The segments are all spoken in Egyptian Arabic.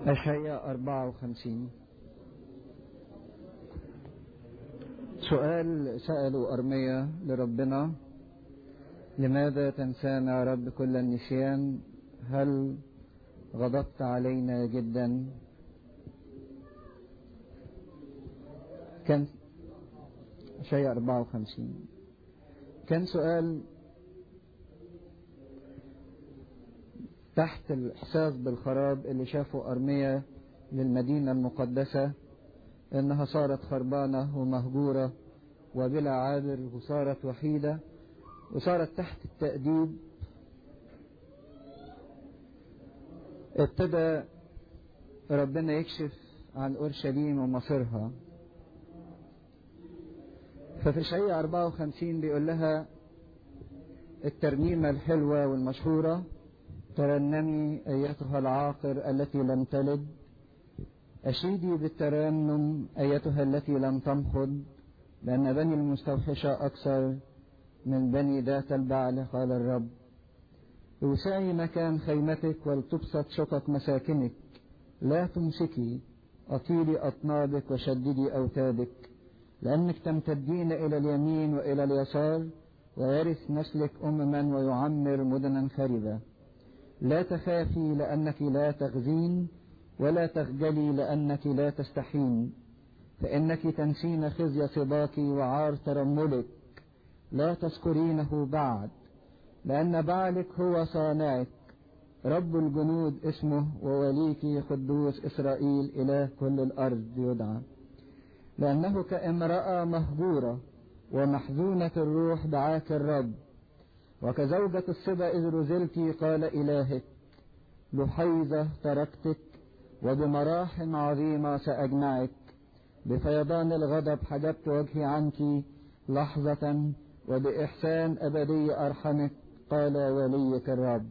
أشعياء 54 سؤال سألوا أرمية لربنا لماذا تنسانا يا رب كل النسيان هل غضبت علينا جدا كان شيء 54 كان سؤال تحت الإحساس بالخراب اللي شافه أرمية للمدينة المقدسة إنها صارت خربانة ومهجورة وبلا عابر وصارت وحيدة وصارت تحت التأديب ابتدى ربنا يكشف عن أورشليم ومصيرها ففي شيء 54 بيقول لها الترنيمة الحلوة والمشهورة ترنمي أيتها العاقر التي لم تلد أشيدي بالترنم أيتها التي لم تمخض لأن بني المستوحشة أكثر من بني ذات البعل قال الرب اوسعي مكان خيمتك ولتبسط شقق مساكنك لا تمسكي أطيلي أطنابك وشددي أوتادك لأنك تمتدين إلى اليمين وإلى اليسار ويرث نسلك أمما ويعمر مدنا خربة لا تخافي لأنك لا تغزين ولا تخجلي لأنك لا تستحين فإنك تنسين خزي صباك وعار ترملك لا تذكرينه بعد لأن بعلك هو صانعك رب الجنود اسمه ووليك قدوس إسرائيل إله كل الأرض يدعى لأنه كامرأة مهجورة ومحزونة الروح دعاك الرب وكزوجة الصبا إذ رزلت قال إلهك لحيظة تركتك وبمراحم عظيمة سأجمعك بفيضان الغضب حجبت وجهي عنك لحظة وبإحسان أبدي أرحمك قال وليك الرب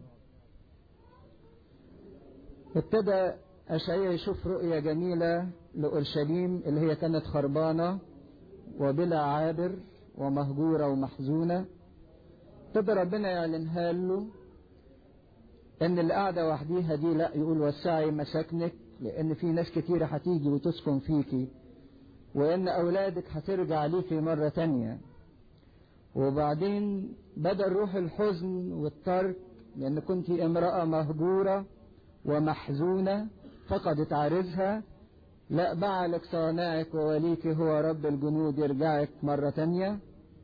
ابتدى أشعيا يشوف رؤية جميلة لأورشليم اللي هي كانت خربانة وبلا عابر ومهجورة ومحزونة ابتدى ربنا يعلنها له ان اللي قاعدة وحديها دي لا يقول وسعي مساكنك لان في ناس كتيرة هتيجي وتسكن فيكي وان اولادك هترجع ليكي مرة تانية وبعدين بدل روح الحزن والترك لان كنت امرأة مهجورة ومحزونة فقدت عارزها لا بعلك صانعك ووليك هو رب الجنود يرجعك مرة تانية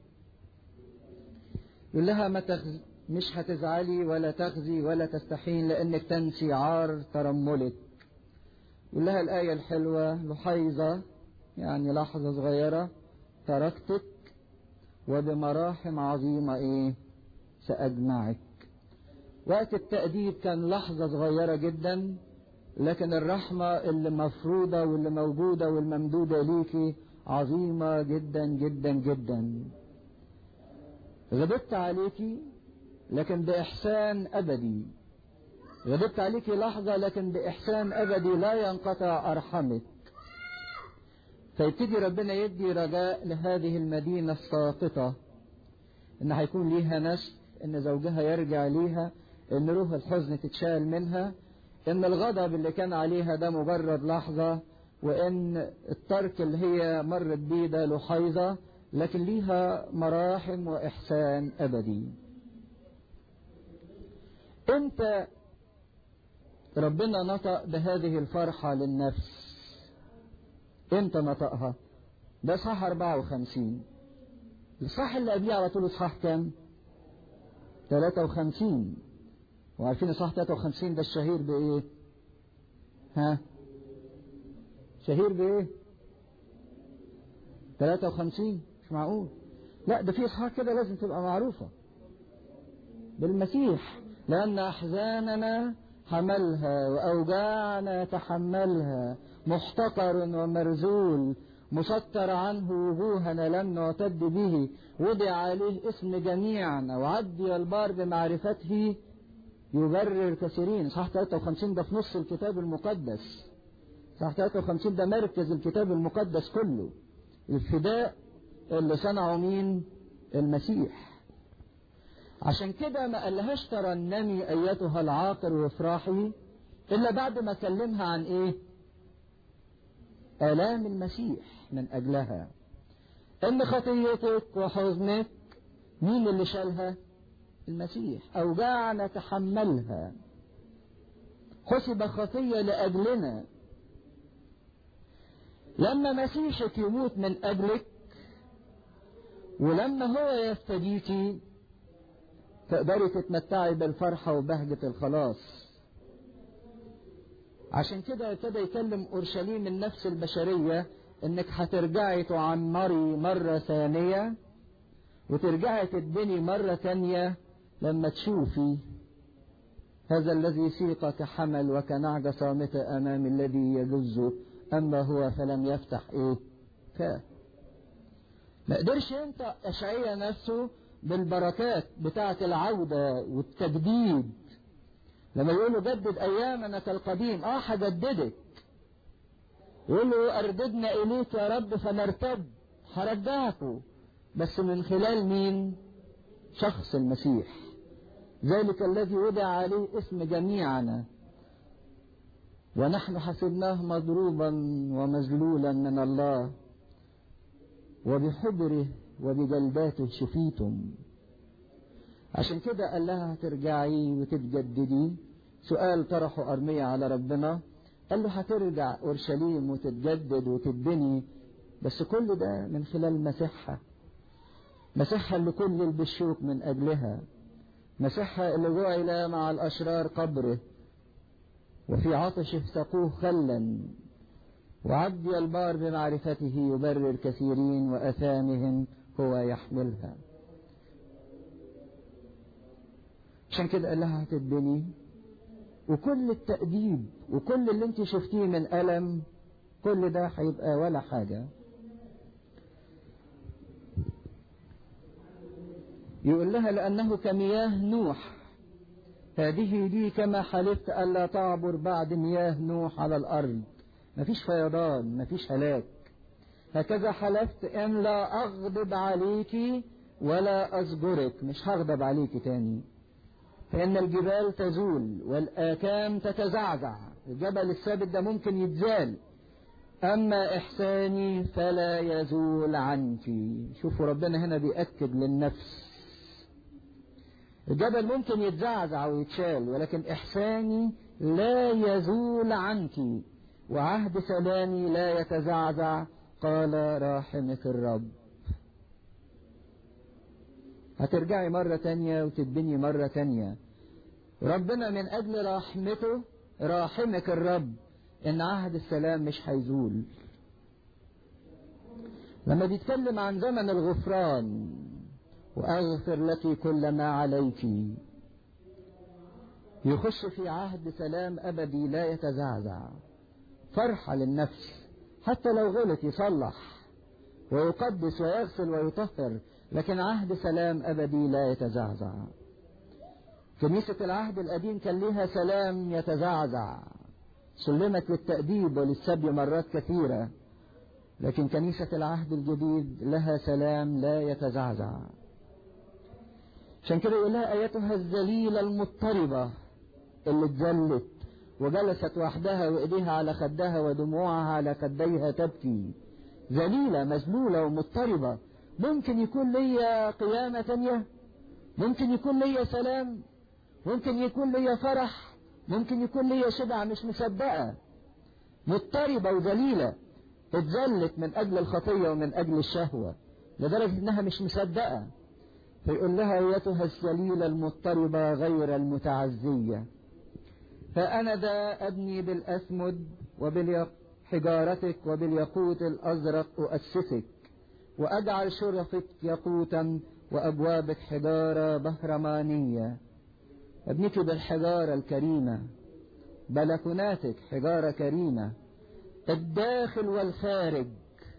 يقول لها ما تخز... مش هتزعلي ولا تخزي ولا تستحين لانك تنسي عار ترملك يقول لها الآية الحلوة لحيظة يعني لحظة صغيرة تركتك وبمراحم عظيمة ايه سأجمعك وقت التأديب كان لحظة صغيرة جدا لكن الرحمة اللي مفروضة واللي موجودة والممدودة ليكي عظيمة جدا جدا جدا غضبت عليكي لكن بإحسان أبدي غضبت عليكي لحظة لكن بإحسان أبدي لا ينقطع أرحمك فيبتدي ربنا يدي رجاء لهذه المدينة الساقطة إن هيكون ليها نسل إن زوجها يرجع ليها إن روح الحزن تتشال منها إن الغضب اللي كان عليها ده مجرد لحظة وإن الترك اللي هي مرت بيه ده لحيظة لكن ليها مراحم وإحسان أبدي امتى ربنا نطق بهذه الفرحة للنفس امتى نطقها ده صح 54 الصح اللي قبليه على طول اصحاح كام 53 وعارفين صح 53 ده الشهير بايه ها شهير بايه 53 مش معقول لا ده في اصحاح كده لازم تبقى معروفة بالمسيح لأن أحزاننا حملها وأوجاعنا تحملها محتقر ومرزول مسطر عنه وجوهنا لم نعتد به وضع عليه اسم جميعنا وعدي البار بمعرفته يبرر كثيرين صح 53 ده في نص الكتاب المقدس صح 53 ده مركز الكتاب المقدس كله الفداء اللي صنعه مين المسيح عشان كده ما قالهاش ترنمي ايتها العاقر وافراحي إلا بعد ما كلمها عن إيه آلام المسيح من أجلها إن خطيتك وحزنك مين اللي شالها المسيح أوجاع نتحملها حسب خطية لأجلنا لما مسيحك يموت من أجلك ولما هو يفتديكي تقدري تتمتعي بالفرحة وبهجة الخلاص عشان كده ابتدى يكلم أورشليم النفس البشرية انك هترجعي تعمري مرة ثانية وترجعي تتبني مرة ثانية لما تشوفي هذا الذي سيق كحمل وكنعجة صامتة أمام الذي يجزه أما هو فلم يفتح إيه فاه ما قدرش انت اشعيا نفسه بالبركات بتاعة العودة والتجديد لما يقولوا جدد ايامنا كالقديم اه هجددك يقول له ارددنا اليك يا رب فنرتد هرجعكم بس من خلال مين شخص المسيح ذلك الذي وضع عليه اسم جميعنا ونحن حسبناه مضروبا ومذلولا من الله وبحبره وبجلداته شفيتم عشان كده قال لها هترجعي وتتجددي سؤال طرحه أرمية على ربنا قال له هترجع أورشليم وتتجدد وتتبني بس كل ده من خلال مسيحها مسيحها اللي كل بالشوك من أجلها مسيحها اللي جعل مع الأشرار قبره وفي عطشه سقوه خلا وعبدي البار بمعرفته يبرر كثيرين وأثامهم هو يحملها عشان كده قال لها هتتبني وكل التأديب وكل اللي انت شفتيه من ألم كل ده هيبقى ولا حاجة يقول لها لأنه كمياه نوح هذه دي كما حلفت ألا تعبر بعد مياه نوح على الأرض مفيش فيضان مفيش هلاك هكذا حلفت ان لا اغضب عليك ولا ازجرك مش هغضب عليك تاني فان الجبال تزول والاكام تتزعزع الجبل الثابت ده ممكن يتزال اما احساني فلا يزول عنك شوفوا ربنا هنا بيأكد للنفس الجبل ممكن يتزعزع ويتشال ولكن احساني لا يزول عنك وعهد سلامي لا يتزعزع قال راحمك الرب هترجعي مرة تانية وتتبني مرة تانية ربنا من أجل رحمته راحمك الرب إن عهد السلام مش هيزول لما بيتكلم عن زمن الغفران وأغفر لك كل ما عليك يخش في عهد سلام أبدي لا يتزعزع فرحة للنفس حتى لو غلط يصلح ويقدس ويغسل ويطهر لكن عهد سلام أبدي لا يتزعزع كنيسة العهد القديم كان لها سلام يتزعزع سلمت للتأديب وللسبي مرات كثيرة لكن كنيسة العهد الجديد لها سلام لا يتزعزع عشان كده يقول لها ايتها الذليلة المضطربة اللي اتذلت وجلست وحدها وايديها على خدها ودموعها على خديها تبكي ذليلة مذلولة ومضطربة ممكن يكون ليا قيامة تانية ممكن يكون ليا سلام ممكن يكون ليا فرح ممكن يكون ليا شبع مش مصدقة مضطربة وذليلة اتذلت من أجل الخطية ومن أجل الشهوة لدرجة إنها مش مصدقة فيقول لها أيتها الذليلة المضطربة غير المتعزية فأنا ذا أبني بالأسمد وبالحجارتك وبالياقوت الأزرق أؤسسك وأجعل شرفك ياقوتا وأبوابك حجارة بهرمانية أبنيك بالحجارة الكريمة بلكوناتك حجارة كريمة الداخل والخارج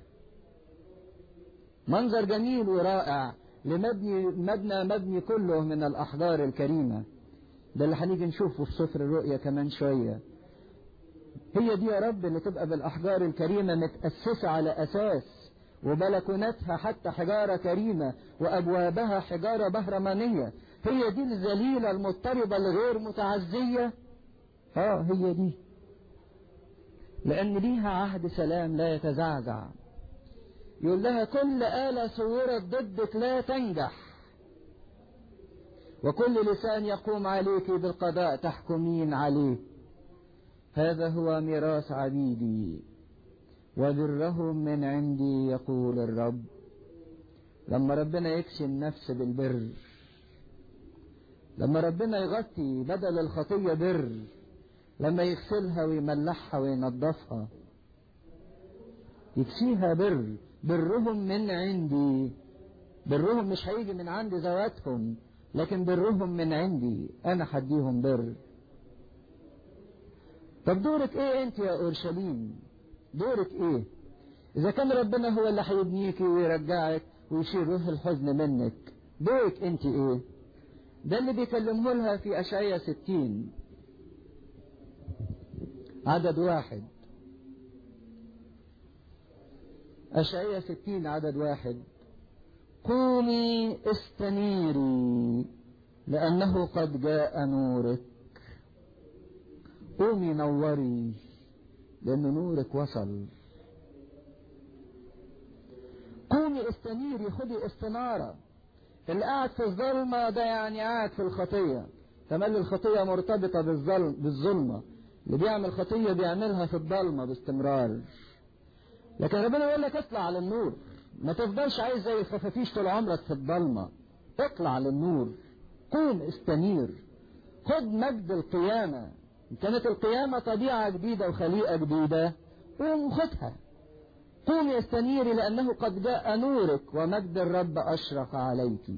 منظر جميل ورائع لمبني مبنى مبني كله من الأحجار الكريمة ده اللي هنيجي نشوفه في سفر الرؤيا كمان شوية هي دي يا رب اللي تبقى بالأحجار الكريمة متأسسة على أساس وبلكوناتها حتى حجارة كريمة وأبوابها حجارة بهرمانية هي دي الذليلة المضطربة الغير متعزية اه هي دي لأن ليها عهد سلام لا يتزعزع يقول لها كل آلة صورت ضدك لا تنجح وكل لسان يقوم عليك بالقضاء تحكمين عليه هذا هو ميراث عبيدي وبرهم من عندي يقول الرب لما ربنا يكسي النفس بالبر لما ربنا يغطي بدل الخطية بر لما يغسلها ويملحها وينظفها يكسيها بر برهم من عندي برهم مش هيجي من عند ذواتهم لكن برهم من عندي انا هديهم بر طب دورك ايه انت يا اورشليم دورك ايه اذا كان ربنا هو اللي هيبنيكي ويرجعك ويشيل روح الحزن منك دورك انت ايه ده اللي بيكلمه لها في اشعياء ستين عدد واحد أشعية ستين عدد واحد قومي استنيري لأنه قد جاء نورك قومي نوري لأن نورك وصل قومي استنيري خدي استنارة اللي قاعد في الظلمة ده يعني قاعد في الخطية تملي الخطية مرتبطة بالظلم بالظلمة اللي بيعمل خطية بيعملها في الضلمة باستمرار لكن ربنا يقول لك اطلع على النور ما تفضلش عايز زي الخفافيش طول عمرك في الضلمة اطلع للنور قوم استنير خد مجد القيامة إن كانت القيامة طبيعة جديدة وخليقة جديدة قوم خدها قوم استنيري لأنه قد جاء نورك ومجد الرب أشرق عليك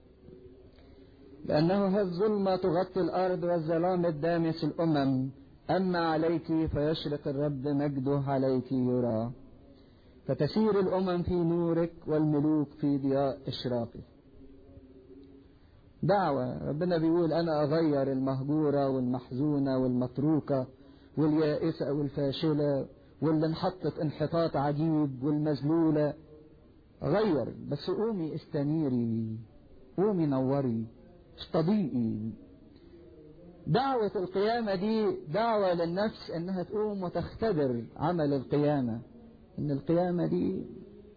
لأنه الظلمة تغطي الأرض والظلام الدامس الأمم أما عليك فيشرق الرب مجده عليك يرى فتسير الأمم في نورك والملوك في ضياء إشراقه دعوة ربنا بيقول أنا أغير المهجورة والمحزونة والمتروكة واليائسة والفاشلة واللي انحطت انحطاط عجيب والمذلولة غير بس قومي استنيري قومي نوري استضيئي دعوة القيامة دي دعوة للنفس انها تقوم وتختبر عمل القيامة ان القيامة دي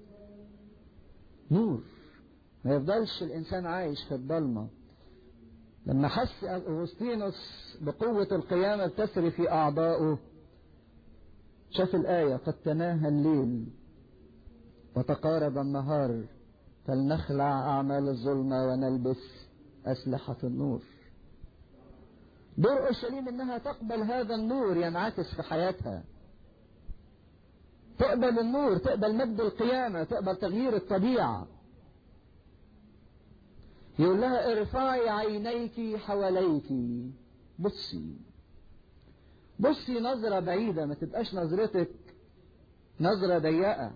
نور ما يفضلش الانسان عايش في الضلمة لما حس اغسطينوس بقوة القيامة بتسري في اعضائه شاف الآية قد تناهى الليل وتقارب النهار فلنخلع أعمال الظلمة ونلبس أسلحة النور دور أورشليم إنها تقبل هذا النور ينعكس في حياتها تقبل النور تقبل مجد القيامة تقبل تغيير الطبيعة يقول لها ارفعي عينيك حواليك بصي بصي نظرة بعيدة ما تبقاش نظرتك نظرة ضيقة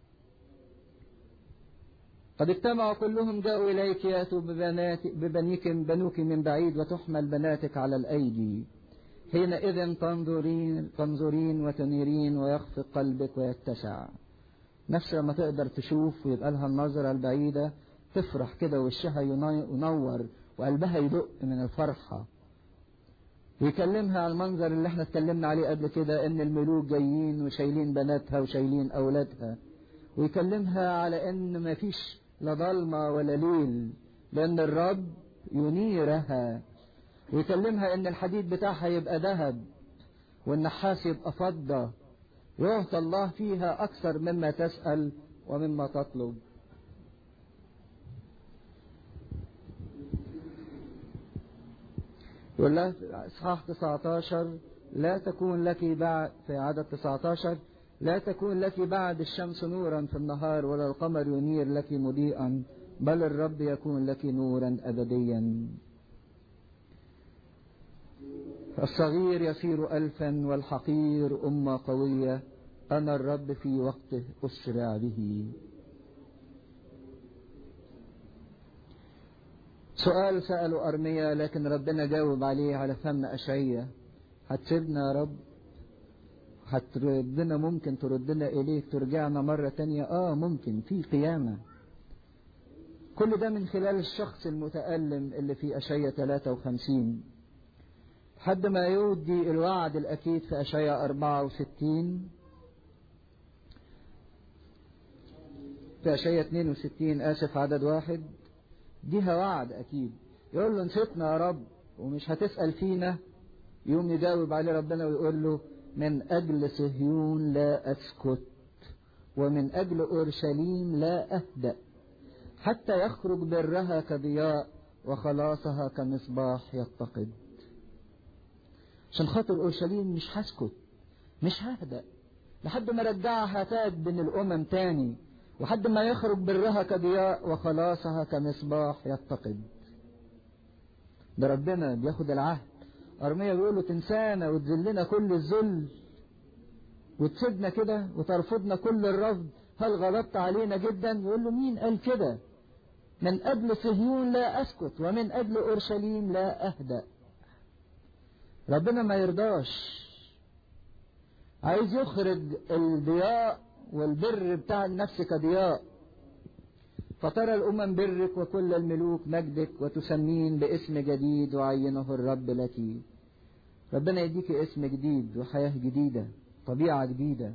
قد اجتمعوا كلهم جاءوا إليك يأتوا ببنات ببنيك بنوك من بعيد وتحمل بناتك على الأيدي حينئذ تنظرين تنظرين وتنيرين ويخفق قلبك ويتسع نفس لما تقدر تشوف ويبقى لها النظرة البعيدة تفرح كده وشها ينور وقلبها يدق من الفرحة ويكلمها على المنظر اللي احنا اتكلمنا عليه قبل كده ان الملوك جايين وشايلين بناتها وشايلين اولادها ويكلمها على ان ما فيش لا ضلمة ولا ليل لان الرب ينيرها ويكلمها ان الحديد بتاعها يبقى ذهب والنحاس يبقى فضة يعطى الله فيها اكثر مما تسأل ومما تطلب يقول لها في اصحاح 19 لا تكون لك بعد في عدد 19 لا تكون لك بعد الشمس نورا في النهار ولا القمر ينير لك مضيئا بل الرب يكون لك نورا ابديا الصغير يصير ألفا والحقير أمة قوية أنا الرب في وقته أسرع به سؤال سأله أرميا لكن ربنا جاوب عليه على فم أشعية هتسيبنا يا رب هتردنا ممكن تردنا إليك ترجعنا مرة تانية آه ممكن في قيامة كل ده من خلال الشخص المتألم اللي في أشعية 53 حد ما يودي الوعد الأكيد في أشياء 64 في أشياء 62 آسف عدد واحد ديها وعد أكيد يقول له نسيتنا يا رب ومش هتسأل فينا يوم يجاوب عليه ربنا ويقول له من أجل صهيون لا أسكت ومن أجل أورشليم لا أهدأ حتى يخرج برها كضياء وخلاصها كمصباح يتقد عشان خاطر أورشليم مش هسكت مش ههدأ لحد ما رجعها تاج بين الأمم تاني وحد ما يخرج برها كضياء وخلاصها كمصباح يتقد ده ربنا بياخد العهد أرمية بيقول له تنسانا وتذلنا كل الذل وتسيبنا كده وترفضنا كل الرفض هل غضبت علينا جدا يقول له مين قال كده من أجل صهيون لا أسكت ومن أجل أورشليم لا أهدأ ربنا ما يرضاش عايز يخرج الضياء والبر بتاع النفس كضياء فترى الأمم برك وكل الملوك مجدك وتسمين باسم جديد وعينه الرب لك ربنا يديك اسم جديد وحياة جديدة طبيعة جديدة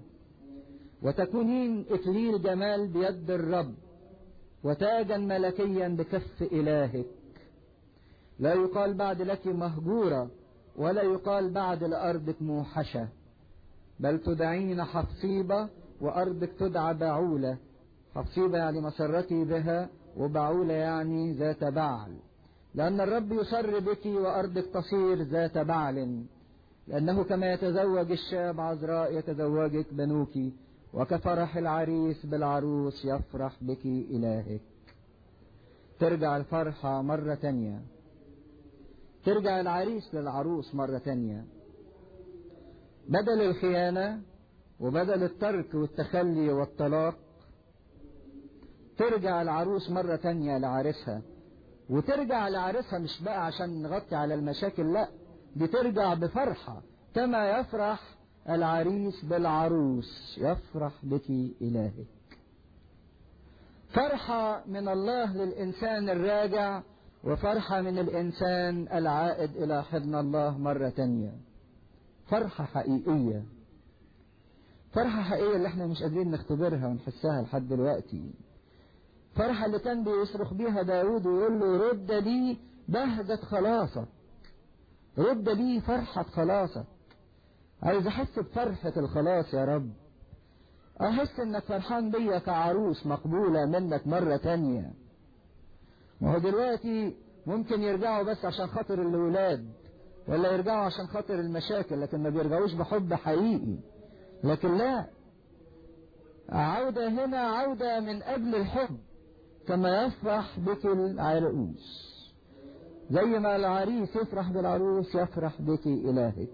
وتكونين إكليل جمال بيد الرب وتاجا ملكيا بكف إلهك لا يقال بعد لك مهجورة ولا يقال بعد لأرضك موحشة بل تدعين حفصيبة وأرضك تدعى بعولة حفصيبة يعني مسرتي بها وبعولة يعني ذات بعل لأن الرب يسر بك وأرضك تصير ذات بعل لأنه كما يتزوج الشاب عذراء يتزوجك بنوك وكفرح العريس بالعروس يفرح بك إلهك ترجع الفرحة مرة تانية ترجع العريس للعروس مرة تانية بدل الخيانة وبدل الترك والتخلي والطلاق ترجع العروس مرة تانية لعريسها وترجع لعريسها مش بقى عشان نغطي على المشاكل لا دي ترجع بفرحة كما يفرح العريس بالعروس يفرح بك إلهك فرحة من الله للإنسان الراجع وفرحة من الإنسان العائد إلى حضن الله مرة تانية فرحة حقيقية فرحة حقيقية اللي احنا مش قادرين نختبرها ونحسها لحد دلوقتي فرحة اللي كان بيصرخ بيها داود ويقول له رد لي بهجة خلاصك رد لي فرحة خلاصك عايز احس بفرحة الخلاص يا رب احس انك فرحان بيا كعروس مقبولة منك مرة تانية ما هو دلوقتي ممكن يرجعوا بس عشان خاطر الولاد ولا يرجعوا عشان خاطر المشاكل لكن ما بيرجعوش بحب حقيقي لكن لا عودة هنا عودة من أجل الحب كما يفرح بك العروس زي ما العريس يفرح بالعروس يفرح بك إلهك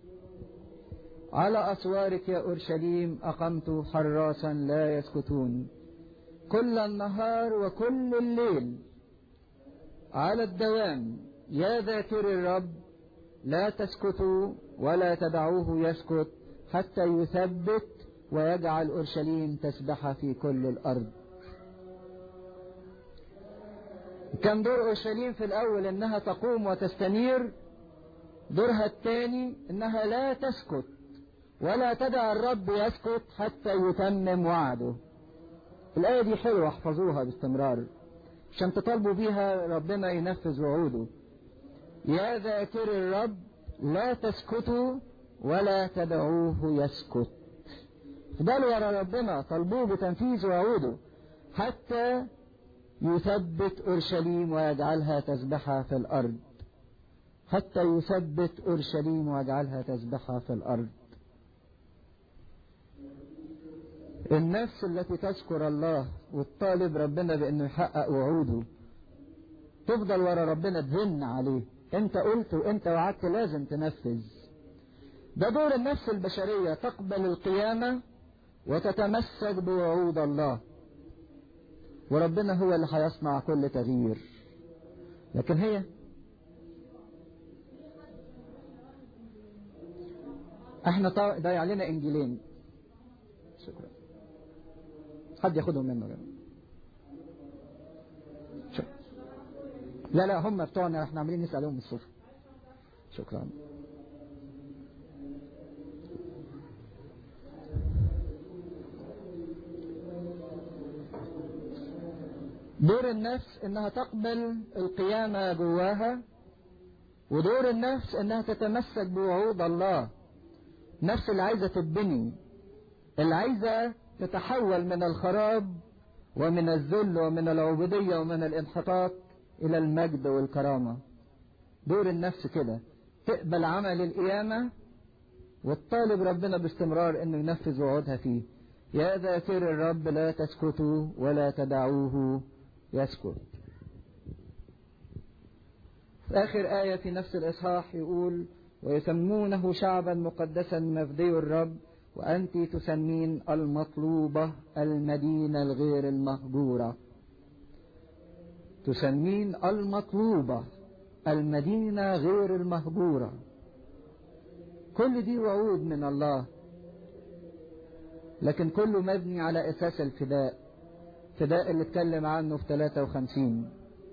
على أسوارك يا أورشليم أقمت حراسا لا يسكتون كل النهار وكل الليل على الدوام يا ذاكر الرب لا تسكتوا ولا تدعوه يسكت حتى يثبت ويجعل أورشليم تسبح في كل الأرض كان دور أورشليم في الأول إنها تقوم وتستنير دورها الثاني إنها لا تسكت ولا تدع الرب يسكت حتى يتمم وعده الآية دي حلوة احفظوها باستمرار عشان تطالبوا بيها ربنا ينفذ وعوده يا ذاكر الرب لا تسكتوا ولا تدعوه يسكت فضلوا ورا ربنا طلبوه بتنفيذ وعوده حتى يثبت أورشليم ويجعلها تسبحها في الأرض حتى يثبت أورشليم ويجعلها تسبحها في الأرض النفس التي تذكر الله وتطالب ربنا بأنه يحقق وعوده تفضل ورا ربنا تزن عليه انت قلت وانت وعدت لازم تنفذ ده دور النفس البشرية تقبل القيامة وتتمسك بوعود الله وربنا هو اللي هيصنع كل تغيير لكن هي احنا ضايع لنا انجيلين شكرا حد ياخدهم منه جميل. لا لا هم بتوعنا احنا عاملين نسألهم الصبح شكرا دور النفس انها تقبل القيامة جواها ودور النفس انها تتمسك بوعود الله نفس اللي عايزة تتبني اللي عايزة تتحول من الخراب ومن الذل ومن العبودية ومن الانحطاط الى المجد والكرامة دور النفس كده تقبل عمل القيامة وتطالب ربنا باستمرار انه ينفذ وعودها فيه يا ذاكر الرب لا تسكتوا ولا تدعوه يسكت في آخر آية في نفس الإصحاح يقول ويسمونه شعبا مقدسا مفدي الرب وأنت تسمين المطلوبة المدينة الغير المهجورة تسمين المطلوبة المدينة غير المهجورة كل دي وعود من الله لكن كله مبني على أساس الفداء الفداء اللي اتكلم عنه في 53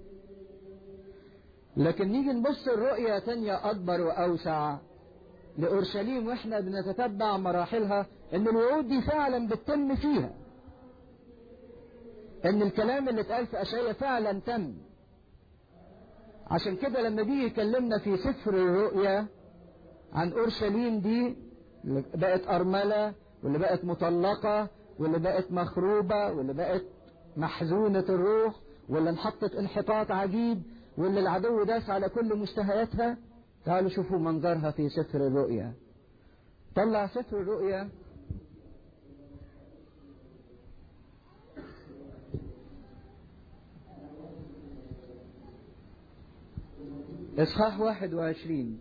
لكن نيجي نبص الرؤية تانية أكبر وأوسع لأورشليم وإحنا بنتتبع مراحلها إن الوعود دي فعلا بتتم فيها إن الكلام اللي اتقال في أشعية فعلا تم عشان كده لما بيجي يكلمنا في سفر الرؤيا عن أورشليم دي اللي بقت أرملة واللي بقت مطلقة واللي بقت مخروبة واللي بقت محزونة الروح واللي انحطت انحطاط عجيب واللي العدو داس على كل مشتهياتها تعالوا شوفوا منظرها في سفر الرؤيا طلع سفر الرؤيا إصحاح واحد وعشرين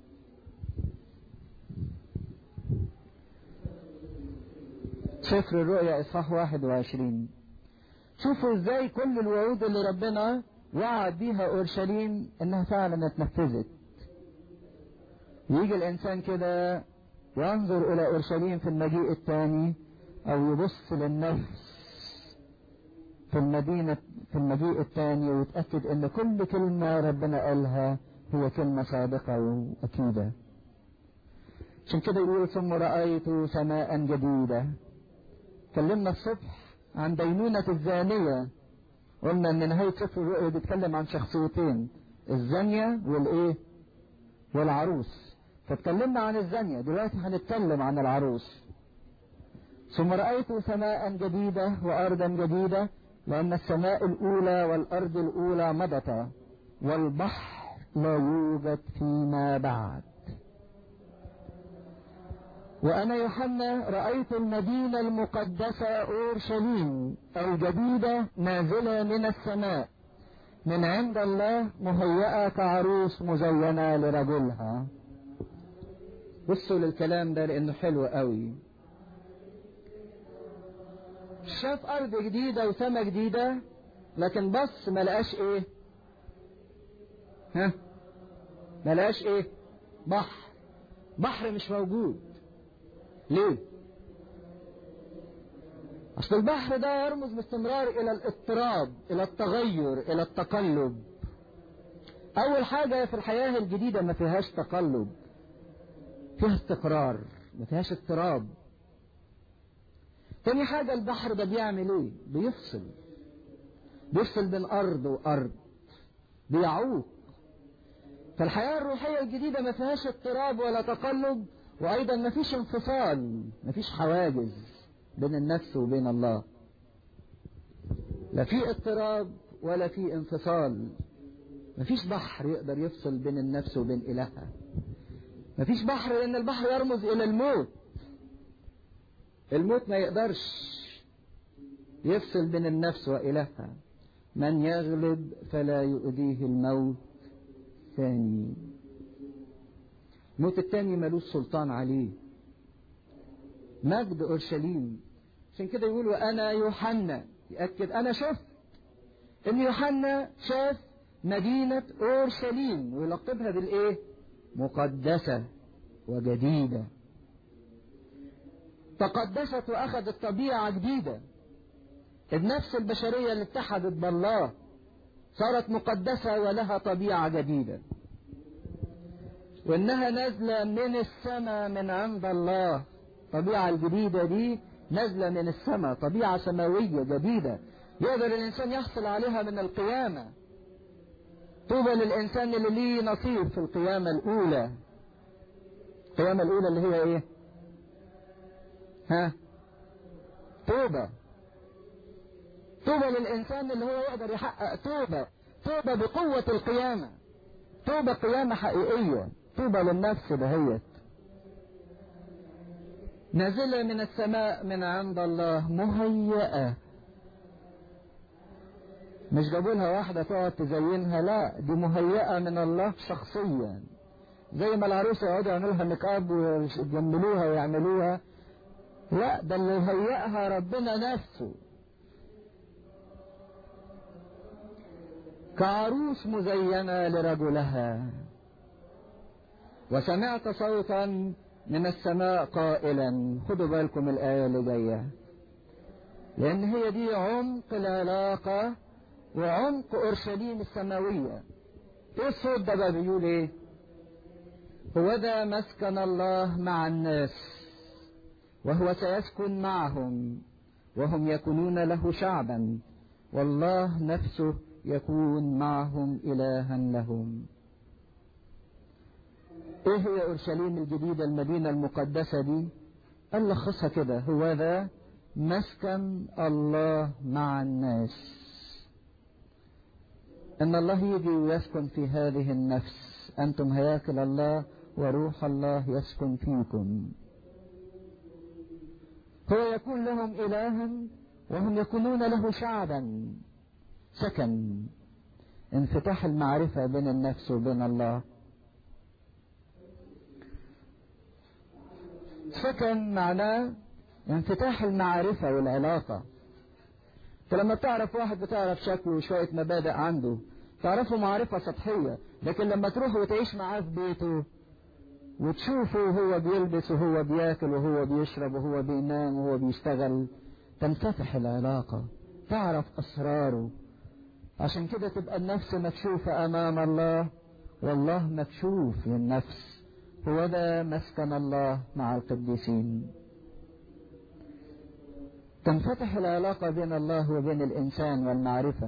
سفر الرؤيا إصحاح واحد وعشرين شوفوا ازاي كل الوعود اللي ربنا وعد بيها أورشليم إنها فعلا اتنفذت يجي الإنسان كده ينظر إلى أورشليم في المجيء الثاني أو يبص للنفس في المدينة في المجيء الثاني ويتأكد إن كل كلمة ربنا قالها هي كلمة صادقة وأكيدة عشان كده يقول ثم رأيت سماء جديدة كلمنا الصبح عن دينونة الزانية قلنا ان نهاية سفر الرؤيا بيتكلم عن شخصيتين الزانية والايه والعروس فاتكلمنا عن الزانية دلوقتي هنتكلم عن العروس ثم رأيت سماء جديدة وأرضا جديدة لأن السماء الأولى والأرض الأولى مضتا والبحر لا يوجد فيما بعد وأنا يوحنا رأيت المدينة المقدسة أورشليم الجديدة نازلة من السماء من عند الله مهيئة كعروس مزينة لرجلها بصوا للكلام ده لأنه حلو قوي شاف أرض جديدة وسماء جديدة لكن بص ما لقاش إيه ها ما لقاش إيه بحر بحر مش موجود ليه اصل البحر ده يرمز باستمرار الى الاضطراب الى التغير الى التقلب اول حاجة في الحياة الجديدة ما فيهاش تقلب فيها استقرار ما فيهاش اضطراب تاني حاجة البحر ده بيعمل ايه بيفصل بيفصل بين ارض وارض بيعوق فالحياة الروحية الجديدة ما فيهاش اضطراب ولا تقلب وايضا ما فيش انفصال ما فيش حواجز بين النفس وبين الله لا في اضطراب ولا في انفصال ما فيش بحر يقدر يفصل بين النفس وبين إلهها ما فيش بحر لأن البحر يرمز إلى الموت الموت ما يقدرش يفصل بين النفس وإلهها من يغلب فلا يؤذيه الموت ثاني الموت الثاني ملوش سلطان عليه مجد أورشليم عشان كده يقولوا أنا يوحنا يأكد أنا شفت إن يوحنا شاف مدينة أورشليم ويلقبها بالإيه؟ مقدسة وجديدة تقدست وأخذت طبيعة جديدة النفس البشرية اللي اتحدت بالله صارت مقدسة ولها طبيعة جديدة وإنها نازلة من السماء من عند الله الطبيعة الجديدة دي نازلة من السماء طبيعة سماوية جديدة يقدر الإنسان يحصل عليها من القيامة طوبى للإنسان اللي ليه نصيب في القيامة الأولى القيامة الأولى اللي هي إيه؟ ها؟ توبة توبة للإنسان اللي هو يقدر يحقق توبة توبة بقوة القيامة توبة قيامة حقيقية توبة للنفس دهيت نازلة من السماء من عند الله مهيئة مش جابوا لها واحدة تقعد تزينها لا دي مهيئة من الله شخصيا زي ما العروسة يقعدوا يعملوا لها ميك اب ويجملوها ويعملوها لا ده اللي يهيئها ربنا نفسه كعروس مزينة لرجلها وسمعت صوتا من السماء قائلا خدوا بالكم الآية اللي جاية لأن هي دي عمق العلاقة وعمق أورشليم السماوية إيه الصوت ده بقى بيقول إيه؟ هو ذا مسكن الله مع الناس وهو سيسكن معهم وهم يكونون له شعبا والله نفسه يكون معهم إلها لهم ايه هي اورشليم الجديدة المدينة المقدسة دي قال لخصها كده هو ذا مسكن الله مع الناس ان الله يجي ويسكن في هذه النفس انتم هياكل الله وروح الله يسكن فيكم هو يكون لهم الها وهم يكونون له شعبا سكن انفتاح المعرفة بين النفس وبين الله سكن معناه انفتاح المعرفة والعلاقة فلما تعرف واحد بتعرف شكله وشوية مبادئ عنده تعرفه معرفة سطحية لكن لما تروح وتعيش معاه في بيته وتشوفه وهو بيلبس وهو بياكل وهو بيشرب وهو بينام وهو بيشتغل تنفتح العلاقة تعرف أسراره عشان كده تبقى النفس مكشوفة أمام الله والله مكشوف للنفس هو ذا مسكن الله مع القديسين تنفتح العلاقة بين الله وبين الإنسان والمعرفة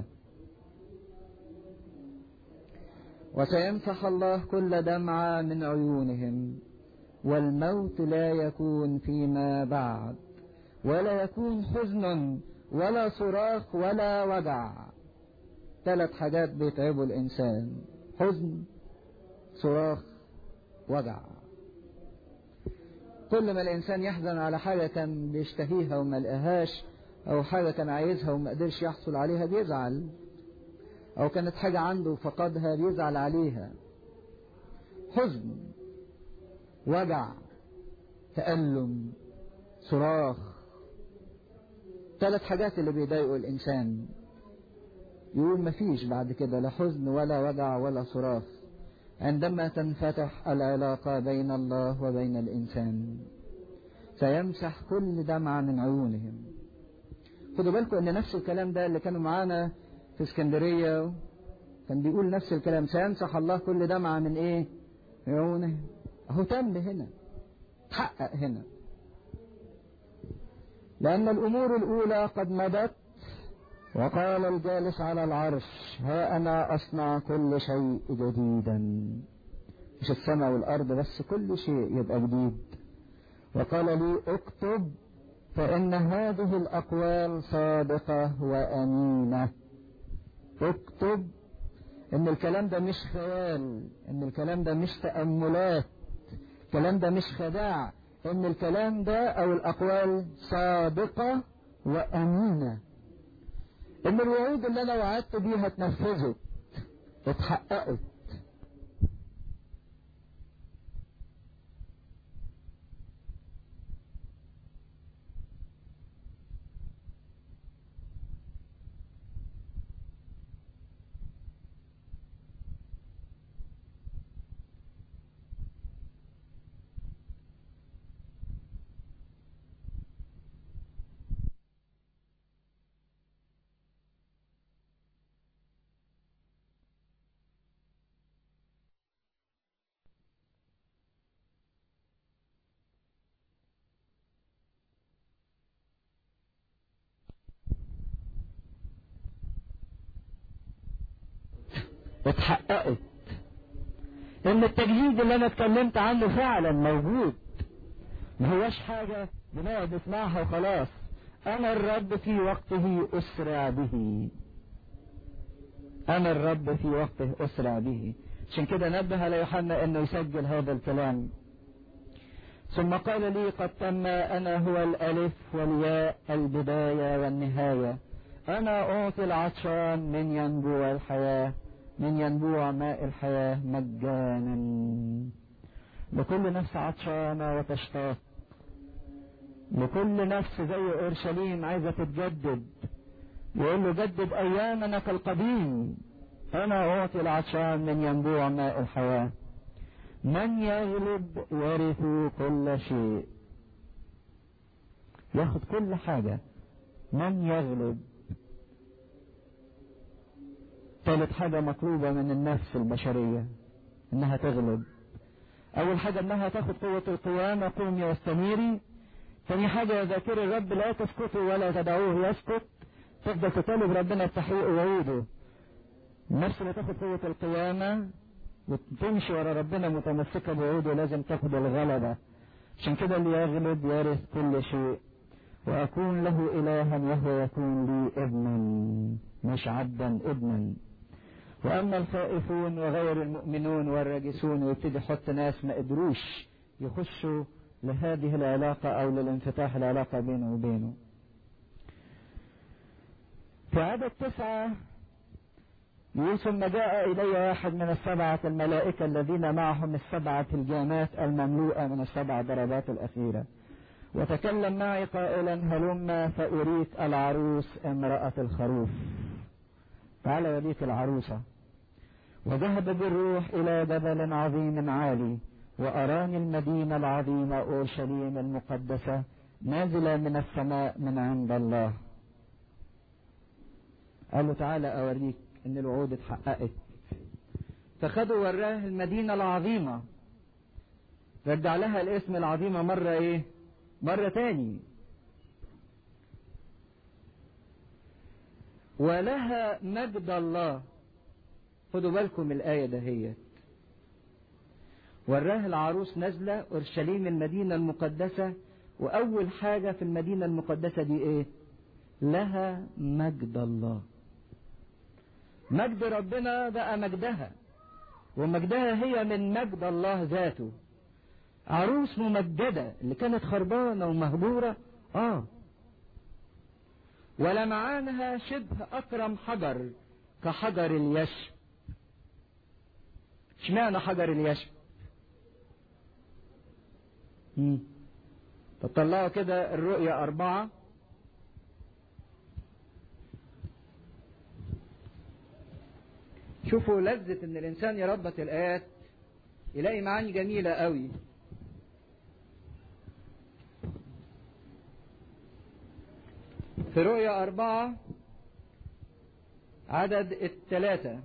وسيمسح الله كل دمعة من عيونهم والموت لا يكون فيما بعد ولا يكون حزن ولا صراخ ولا وجع ثلاث حاجات بيتعبوا الإنسان حزن صراخ وجع كل ما الإنسان يحزن على حاجة كان بيشتهيها وما لقاهاش أو حاجة كان عايزها وما قدرش يحصل عليها بيزعل أو كانت حاجة عنده وفقدها بيزعل عليها حزن وجع تألم صراخ ثلاث حاجات اللي بيضايقوا الإنسان يقول مفيش بعد كده لا حزن ولا وجع ولا صراخ عندما تنفتح العلاقة بين الله وبين الإنسان سيمسح كل دمعة من عيونهم خدوا بالكم ان نفس الكلام ده اللي كانوا معانا في اسكندرية كان بيقول نفس الكلام سيمسح الله كل دمعة من ايه عيونه اهو تم هنا تحقق هنا لأن الأمور الأولى قد مضت وقال الجالس على العرش ها أنا أصنع كل شيء جديدا مش السماء والأرض بس كل شيء يبقى جديد وقال لي اكتب فإن هذه الأقوال صادقة وأمينة اكتب إن الكلام ده مش خيال إن الكلام ده مش تأملات الكلام ده مش خداع إن الكلام ده أو الأقوال صادقة وأمينة إن الوعود اللي أنا وعدت بيها اتنفذت اتحققت اتحققت ان التجديد اللي انا اتكلمت عنه فعلا موجود ما هوش حاجة بنقعد نسمعها وخلاص انا الرب في وقته اسرع به انا الرب في وقته اسرع به عشان كده نبه على يوحنا انه يسجل هذا الكلام ثم قال لي قد تم انا هو الالف والياء البداية والنهاية انا اعطي العطشان من ينبوع الحياة من ينبوع ماء الحياة مجانا لكل نفس عطشانة وتشتاق لكل نفس زي اورشليم عايزة تتجدد يقول له جدد ايامنا كالقديم انا اعطي العطشان من ينبوع ماء الحياة من يغلب يرث كل شيء ياخد كل حاجة من يغلب ثالث حاجة مطلوبة من النفس البشرية انها تغلب اول حاجة انها تاخد قوة القيامة قومي واستنيري ثاني حاجة ذاكر الرب لا تسكتوا ولا تدعوه يسكت تفضل تطالب ربنا بتحقيق وعوده النفس اللي تاخد قوة القيامة وتمشي ورا ربنا متمسكة بوعوده لازم تاخد الغلبة عشان كده اللي يغلب يرث كل شيء وأكون له إلها وهو يكون لي ابنا مش عبدا ابنا وأما الخائفون وغير المؤمنون والراجسون ويبتدي يحط ناس ما قدروش يخشوا لهذه العلاقة أو للانفتاح العلاقة بينه وبينه في عدد تسعة يقول ثم جاء إلي واحد من السبعة الملائكة الذين معهم السبعة الجامات المملوءة من السبع ضربات الأخيرة وتكلم معي قائلا هلم فأريك العروس امرأة الخروف تعال أريك العروسة وذهب بالروح إلى جبل عظيم عالي وأراني المدينة العظيمة أورشليم المقدسة نازلة من السماء من عند الله قال له تعالى أوريك إن الوعود اتحققت فخدوا وراه المدينة العظيمة رجع لها الاسم العظيمة مرة إيه؟ مرة تاني ولها مجد الله خدوا بالكم الآية دهيت وراه العروس نازلة أورشليم المدينة المقدسة وأول حاجة في المدينة المقدسة دي إيه؟ لها مجد الله مجد ربنا بقى مجدها ومجدها هي من مجد الله ذاته عروس ممجدة اللي كانت خربانة ومهجورة آه ولمعانها شبه أكرم حجر كحجر اليشب اشمعنى حجر اليشب مم. طب طلعوا كده الرؤية أربعة شوفوا لذة إن الإنسان يربط الآيات يلاقي معاني جميلة قوي في رؤية أربعة عدد الثلاثة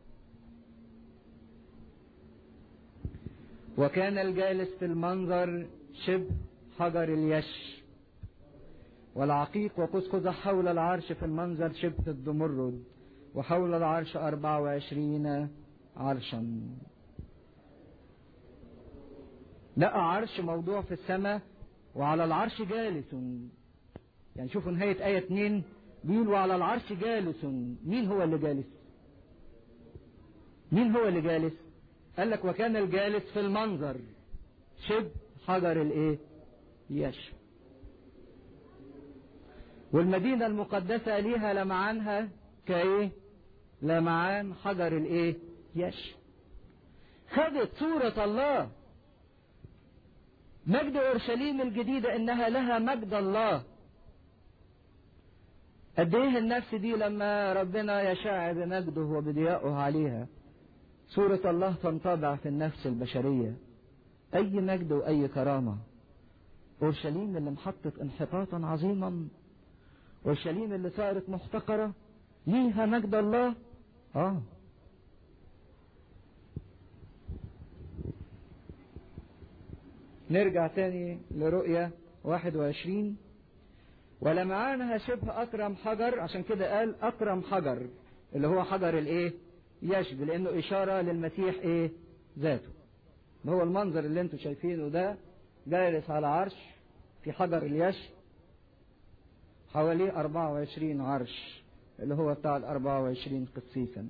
وكان الجالس في المنظر شبه حجر اليش والعقيق وقوس قزح حول العرش في المنظر شبه الزمرد وحول العرش أربعة وعشرين عرشا لقى عرش موضوع في السماء وعلى العرش جالس يعني شوفوا نهاية آية اتنين بيقول وعلى العرش جالس مين هو اللي جالس مين هو اللي جالس قال لك وكان الجالس في المنظر شبه حجر الايه يشب والمدينة المقدسة ليها لمعانها كايه لمعان حجر الايه يشب خدت صورة الله مجد اورشليم الجديدة انها لها مجد الله قد ايه النفس دي لما ربنا يشاع بمجده وبضيائه عليها صورة الله تنطبع في النفس البشرية أي مجد وأي كرامة أورشليم اللي محطت انحطاطا عظيما أورشليم اللي صارت محتقرة ليها مجد الله آه نرجع تاني لرؤية 21 ولمعانها شبه أكرم حجر عشان كده قال أكرم حجر اللي هو حجر الإيه؟ يشب لأنه إشارة للمسيح إيه ذاته ما هو المنظر اللي انتم شايفينه ده جالس على عرش في حجر اليشب حواليه 24 عرش اللي هو بتاع ال 24 قسيسا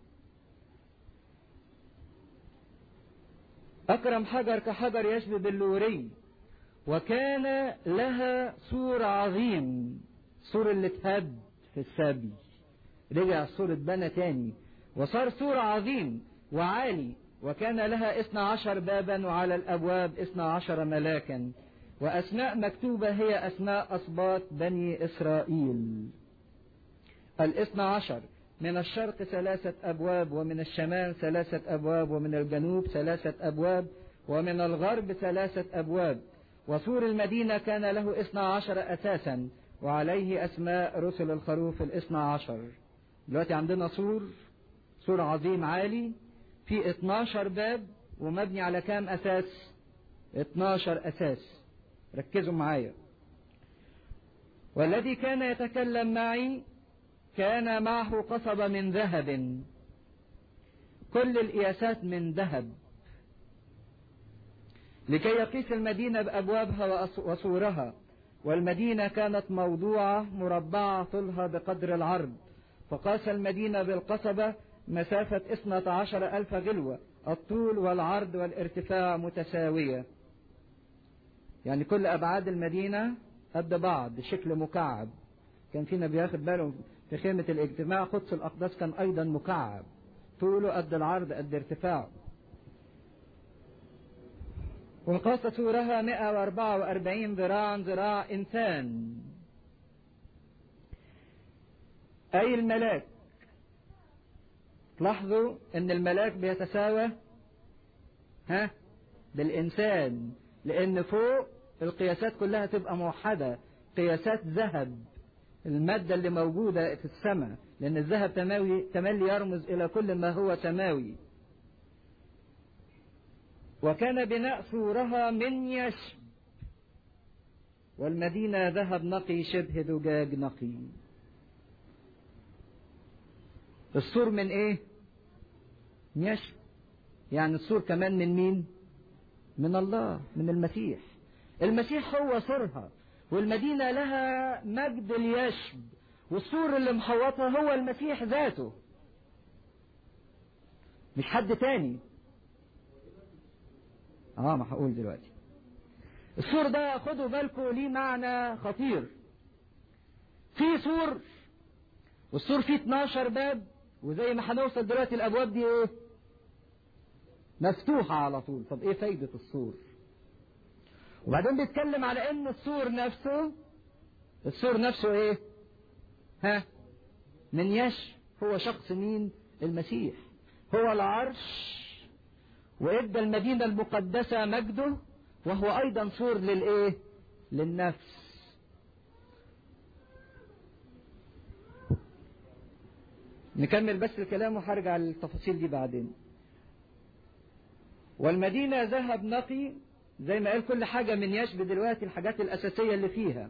أكرم حجر كحجر يشبه باللوري وكان لها سور عظيم سور اللي اتهد في السبي رجع السور اتبنى تاني وصار سور عظيم وعالي وكان لها اثنى عشر بابا وعلى الأبواب اثنى عشر ملاكا وأسماء مكتوبة هي أسماء أصباط بني إسرائيل الاثنى عشر من الشرق ثلاثة أبواب ومن الشمال ثلاثة أبواب ومن الجنوب ثلاثة أبواب ومن الغرب ثلاثة أبواب وسور المدينة كان له اثنى عشر أساسا وعليه أسماء رسل الخروف الاثنى عشر دلوقتي عندنا سور سور عظيم عالي في 12 باب ومبني على كام أساس 12 أساس ركزوا معايا والذي كان يتكلم معي كان معه قصبة من ذهب كل القياسات من ذهب لكي يقيس المدينة بأبوابها وسورها والمدينة كانت موضوعة مربعة طولها بقدر العرض فقاس المدينة بالقصبة مسافة اثنة عشر ألف غلوة الطول والعرض والارتفاع متساوية يعني كل أبعاد المدينة قد بعض شكل مكعب كان فينا بياخد باله في خيمة الاجتماع قدس الأقداس كان أيضا مكعب طوله قد العرض قد ارتفاعه وقاس سورها 144 ذراعا ذراع إنسان أي الملاك تلاحظوا أن الملاك بيتساوى ها بالإنسان لأن فوق القياسات كلها تبقى موحدة قياسات ذهب المادة اللي موجودة في السماء لأن الذهب تماوي تملي يرمز إلى كل ما هو سماوي وكان بناء سورها من يشب والمدينة ذهب نقي شبه زجاج نقي السور من ايه يشب يعني السور كمان من مين من الله من المسيح المسيح هو سورها والمدينة لها مجد اليشب والسور اللي محوطها هو المسيح ذاته مش حد تاني اه ما هقول دلوقتي السور ده خدوا بالكم ليه معنى خطير في سور والسور فيه 12 باب وزي ما هنوصل دلوقتي الابواب دي ايه مفتوحة على طول طب ايه فايدة السور وبعدين بيتكلم على ان السور نفسه السور نفسه ايه ها من يش هو شخص مين المسيح هو العرش وادى المدينة المقدسة مجده وهو ايضا سور للايه للنفس نكمل بس الكلام وهرجع للتفاصيل دي بعدين والمدينة ذهب نقي زي ما قال كل حاجة من يشب دلوقتي الحاجات الأساسية اللي فيها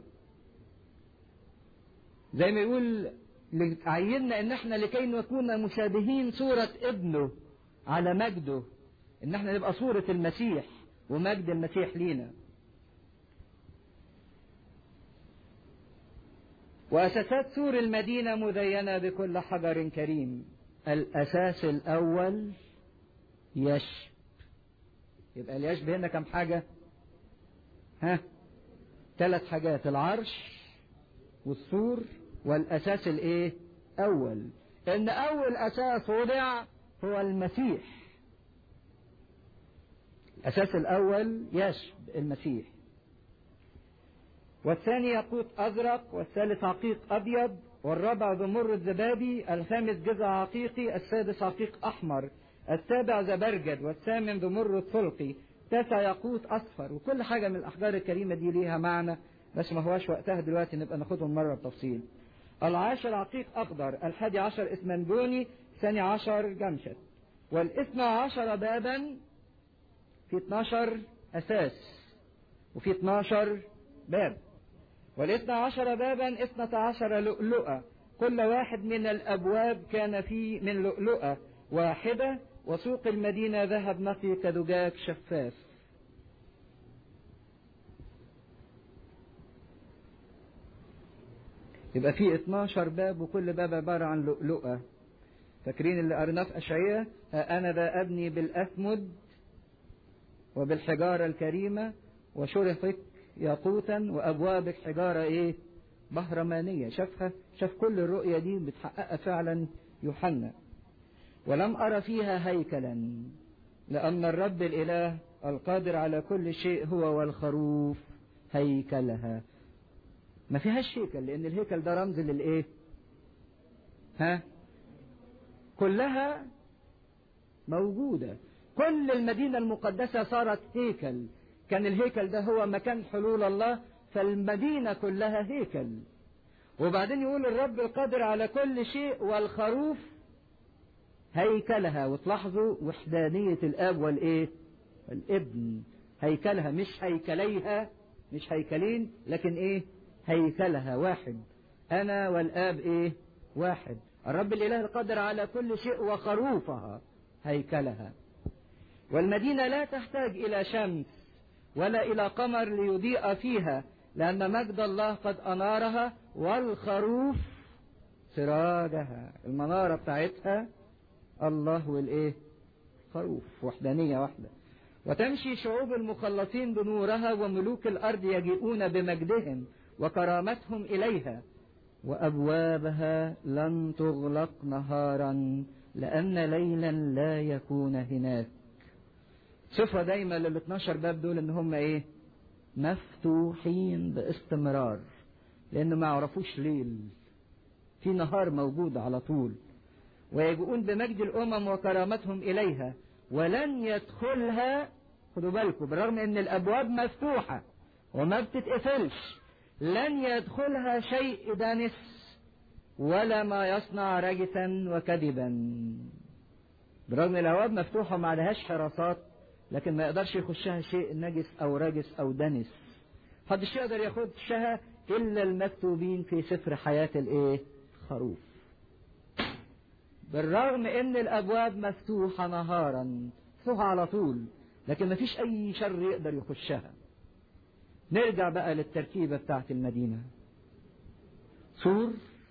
زي ما يقول عيننا ان احنا لكي نكون مشابهين صورة ابنه على مجده ان احنا نبقى صورة المسيح ومجد المسيح لينا وأساسات سور المدينة مزينة بكل حجر كريم الأساس الأول يشب يبقى اليشب هنا كم حاجة ها ثلاث حاجات العرش والسور والأساس الإيه أول إن أول أساس وضع هو المسيح الأساس الأول يشب المسيح والثاني ياقوت أزرق والثالث عقيق أبيض والرابع زمرد زبادي الخامس جزع عقيقي السادس عقيق أحمر السابع زبرجد والثامن زمرد سلقي تاسع ياقوت أصفر وكل حاجة من الأحجار الكريمة دي ليها معنى بس ما هواش وقتها دلوقتي نبقى ناخدهم مرة بتفصيل العاشر عقيق أخضر الحادي عشر إسمنجوني الثاني عشر جمشت والاثنى عشر بابا في 12 أساس وفي 12 باب والاثنى عشر بابا اثنة عشر لؤلؤة كل واحد من الأبواب كان فيه من لؤلؤة واحدة وسوق المدينة ذهب نقي كزجاج شفاف يبقى في 12 باب وكل باب عبارة عن لؤلؤة فاكرين اللي قريناه في أشعية أنا ذا أبني بالأثمد وبالحجارة الكريمة وشرفك ياقوتا وأبوابك حجارة إيه بهرمانية شافها شاف كل الرؤية دي بتحققها فعلا يوحنا ولم أرى فيها هيكلا لأن الرب الإله القادر على كل شيء هو والخروف هيكلها ما فيهاش هيكل لأن الهيكل ده رمز للإيه ها كلها موجودة كل المدينة المقدسة صارت هيكل كان الهيكل ده هو مكان حلول الله فالمدينة كلها هيكل وبعدين يقول الرب القادر على كل شيء والخروف هيكلها وتلاحظوا وحدانية الآب والإيه الابن هيكلها مش هيكليها مش هيكلين لكن إيه هيكلها واحد أنا والآب إيه واحد الرب الإله القادر على كل شيء وخروفها هيكلها والمدينة لا تحتاج إلى شمس ولا إلى قمر ليضيء فيها لأن مجد الله قد أنارها والخروف سراجها المنارة بتاعتها الله والإيه خروف وحدانية واحدة وتمشي شعوب المخلصين بنورها وملوك الأرض يجيئون بمجدهم وكرامتهم إليها وأبوابها لن تغلق نهارا لأن ليلا لا يكون هناك صفة دايما لل 12 باب دول ان هم ايه مفتوحين باستمرار لان ما يعرفوش ليل في نهار موجود على طول ويجؤون بمجد الامم وكرامتهم اليها ولن يدخلها خدوا بالكم بالرغم ان الابواب مفتوحة وما بتتقفلش لن يدخلها شيء دنس ولا ما يصنع رجسا وكذبا بالرغم ان الابواب مفتوحة وما عليهاش حراسات لكن ما يقدرش يخشها شيء نجس او رجس او دنس محدش يقدر يخشها الا المكتوبين في سفر حياة الايه خروف بالرغم ان الابواب مفتوحة نهارا مفتوحة على طول لكن ما فيش اي شر يقدر يخشها نرجع بقى للتركيبة بتاعت المدينة سور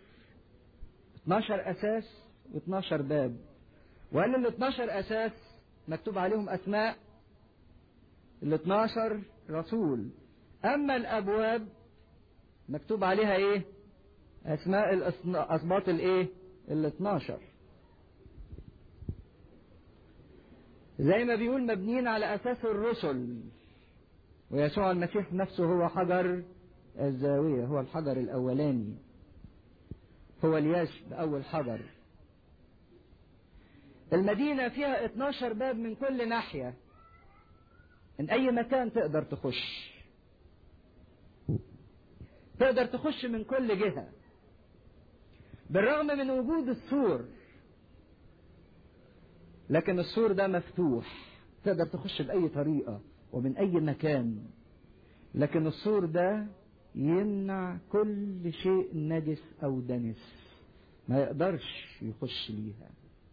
12 اساس و12 باب وقال ال 12 اساس مكتوب عليهم اسماء ال 12 رسول اما الابواب مكتوب عليها ايه اسماء الاسباط الايه ال 12 زي ما بيقول مبنيين على اساس الرسل ويسوع المسيح نفسه هو حجر الزاوية هو الحجر الاولاني هو الياش باول حجر المدينة فيها 12 باب من كل ناحية من أي مكان تقدر تخش تقدر تخش من كل جهة بالرغم من وجود السور لكن السور ده مفتوح تقدر تخش بأي طريقة ومن أي مكان لكن السور ده يمنع كل شيء نجس أو دنس ما يقدرش يخش ليها